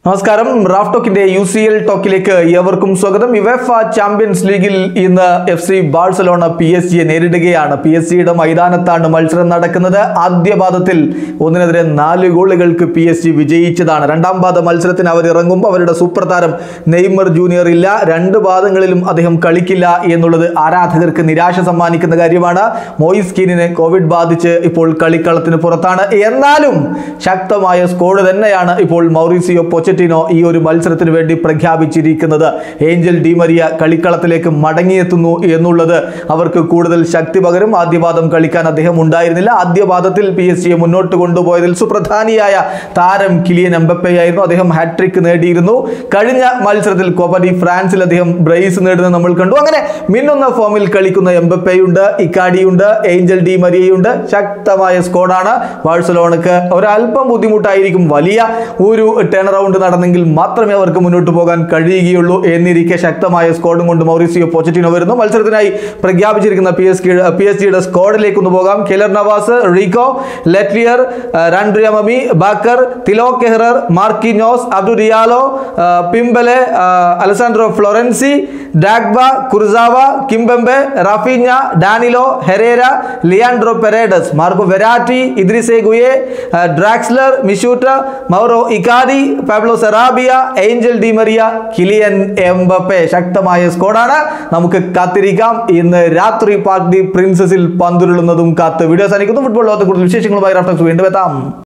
നമസ്കാരം റാഫ് ടോക്കിന്റെ U C L ടോക്കിലേക്ക് ഏവർക്കും സ്വാഗതം യുവെഫ ചാമ്പ്യൻസ് ലീഗിൽ ഇന്ന് F C Barcelona P S ജിയെ നേരിടുകയാണ് പി എസ് ജിയുടെ മൈതാനത്താണ് മത്സരം നടക്കുന്നത് ആദ്യ പാദത്തിൽ ഒന്നിനെതിരെ നാല് ഗോളുകൾക്ക് പി എസ് ജി വിജയിച്ചതാണ് രണ്ടാം പാദ മത്സരത്തിന് അവർ ഇറങ്ങുമ്പോൾ അവരുടെ സൂപ്പർ താരം നെയ്മർ ജൂനിയർ ഇല്ല രണ്ട് പാദങ്ങളിലും അദ്ദേഹം കളിക്കില്ല എന്നുള്ളത് ആരാധകർക്ക് നിരാശ സമ്മാനിക്കുന്ന കാര്യമാണ് മോയിസ് കീനിന് കോവിഡ് ബാധിച്ച് ഇപ്പോൾ കളിക്കളത്തിന് പുറത്താണ് എന്നാലും ശക്തമായ സ്കോഡ് തന്നെയാണ് ഇപ്പോൾ മൗറീസിയോ പൊച്ചറ്റിനോ ഈ ഒരു മത്സരത്തിന് വേണ്ടി പ്രഖ്യാപിച്ചിരിക്കുന്നത് ഏഞ്ചൽ ഡിമരിയ കളിക്കളത്തിലേക്ക് മടങ്ങിയെത്തുന്നു എന്നുള്ളത് അവർക്ക് കൂടുതൽ ശക്തി പകരും ആദ്യപാദം കളിക്കാൻ അദ്ദേഹം ഉണ്ടായിരുന്നില്ല ആദ്യപാദത്തിൽ പി എസ് സിയെ മുന്നോട്ട് കൊണ്ടുപോയതിൽ സുപ്രധാനിയായ താരം കിലിയൻ എംബപ്പയായിരുന്നു അദ്ദേഹം ഹാട്രിക് നേടിയിരുന്നു കഴിഞ്ഞ മത്സരത്തിൽ കോപ്പഡി ഫ്രാൻസിൽ അദ്ദേഹം ബ്രേസ് നേടുന്നത് നമ്മൾ കണ്ടു അങ്ങനെ മിന്നുന്ന ഫോമിൽ കളിക്കുന്ന എംബപ്പയുണ്ട് ഇക്കാഡിയുണ്ട് ഏഞ്ചൽ ഡി മരിയയുണ്ട് ശക്തമായ സ്കോഡാണ് ബാഴ്സലോണക്ക് ഒരല്പം ബുദ്ധിമുട്ടായിരിക്കും വലിയ ഒരു ടേൺ റൗണ്ട് നടന്നെങ്കിൽ മാത്രമേ അവർക്ക് മുന്നോട്ട് പോകാൻ കഴിയുകയുള്ളൂ എന്നിരിക്കെ ശക്തമായ സ്കോഡും കൊണ്ട് മൗറിസിയോ പോച്ചറ്റിനോ വരുന്നു മത്സരത്തിനായി പ്രഖ്യാപിച്ചിരിക്കുന്ന പി എസ് പി എസ് ജിയുടെ സ്കോഡിലേക്ക് ഒന്ന് പോകാം Keylor Navas Rico Letellier Randriamamy Bakker Thilo Kehrer Marquinhos Abdou Diallo ആ, പിംബലെ ആ, Alessandro Florenzi Dagba Kurzawa Kimpembe Rafinha Danilo Herrera Leandro Paredes Marco Verratti Idrissa Gueye ആ, Draxler Michut Mauro Icardi Pablo Sarabia Angel Di Maria Kylian Mbappe ശക്തമായ സ്കോഡാണ് നമുക്ക് കാത്തിരിക്കാം ഇന്ന് രാത്രി park the പ്രിൻസസിൽ പന്തുരുളുന്നതും കാത്ത് വീഡിയോ സാധിക്കുന്നു ഫുട്ബോൾ ലോകത്തെ കൂടുതൽ വിശേഷങ്ങളുമായി റഫ്ലക്സ് വീണ്ടും എത്താം